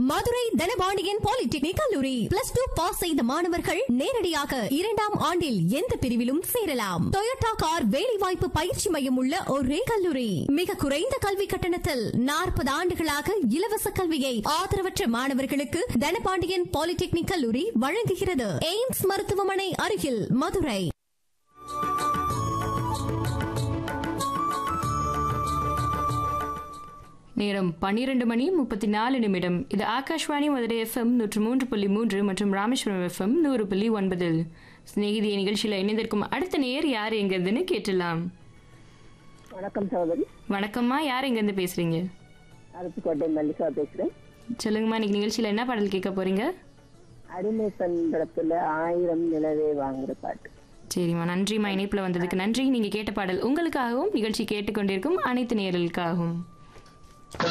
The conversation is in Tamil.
மதுரை தனபாண்டியன் பாலிடெக்னிக் கல்லூரி பிளஸ் டூ பாஸ் செய்த மாணவர்கள் நேரடியாக இரண்டாம் ஆண்டில் எந்த பிரிவிலும் சேரலாம் டொயோட்டா கார் வேலைவாய்ப்பு பயிற்சி மையம் உள்ள ஒரே கல்லூரி மிக குறைந்த கல்வி கட்டணத்தில் நாற்பது ஆண்டுகளாக இலவச கல்வியை ஆதரவற்ற மாணவர்களுக்கு தனபாண்டியன் பாலிடெக்னிக் கல்லூரி வழங்குகிறது எய்ம்ஸ் மருத்துவமனை அருகில் மதுரை நேரம் பன்னிரண்டு மணி முப்பத்தி நாலு நிமிடம் இது ஆகாஷ்வாணி மதுரை எஃப்எம் நூற்று மூன்று புள்ளி மூன்று மற்றும் ராமேஸ்வரம் எஃப்எம் நூறு புள்ளி ஒன்பதில் சிநேகிதிய நிகழ்ச்சியில் இணைந்திருக்கும் அடுத்த நேர் யார் எங்கிறதுன்னு கேட்டுடலாம் வணக்கம் சகோதரி வணக்கம்மா யார் எங்கேருந்து பேசுறீங்க அருப்புக்கோட்டை மல்லிகா பேசுறேன் சொல்லுங்கம்மா இன்னைக்கு நிகழ்ச்சியில் என்ன பாடல் கேட்க போறீங்க அடிமை பண்படத்துல ஆயிரம் நிலவே வாங்குற பாட்டு சரிம்மா நன்றிம்மா இணைப்பில் வந்ததுக்கு நன்றி நீங்கள் கேட்ட பாடல் உங்களுக்காகவும் நிகழ்ச்சி கேட்டுக்கொண்டிருக்கும் அனைத்து நேயர்களுக்காகவும்